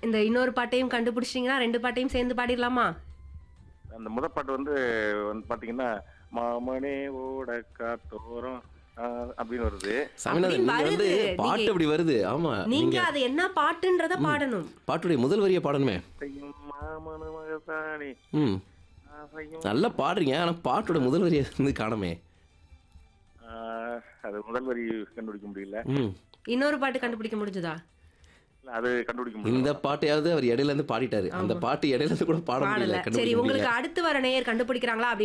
இந்த இன்னொரு பாட்டையும் கண்டுபிடிச்சிட்டீங்கன்னா ரெண்டு பாட்டையும் சேர்ந்து பாடிடலாமா அந்த முதல் பாட்டு வந்து வந்து பாத்தீங்கன்னா மாமனே ஓட காத்தோரம் ஆஹ் அப்படின்னு வருது சாமிநாதன் அப்படின்னு நீங்க வந்து வருது. பாட்டு நீங்க- அப்படி வருது ஆமா நீங்க நீங்க அது என்ன பாட்டுன்றத பாடணும் பாட்டுடைய முதல் வரியை பாடணுமே செய்யும் மாமன மகசாணி ம் ஆசையும் நல்லா பாடுறீங்க ஆனா பாட்டோட முதல் வரியை வந்து காணமே ஆஹ் அது முதல் வரி கண்டுபிடிக்க முடியல ம் இன்னொரு பாட்டு கண்டுபிடிக்க முடிஞ்சதா இல்ல, அது கண்டுபிடிக்க முடியல இந்த பாட்டையாவது அவர் இடையில இருந்து பாடிட்டாரு அந்த பாட்டு இடையில இருந்து கூட பாட முடியல பாடல சரி கண்டுபிடிக்க முடியல உங்களுக்கு அடுத்து வர நேயர் கண்டுபிடிக்கிறாங்களா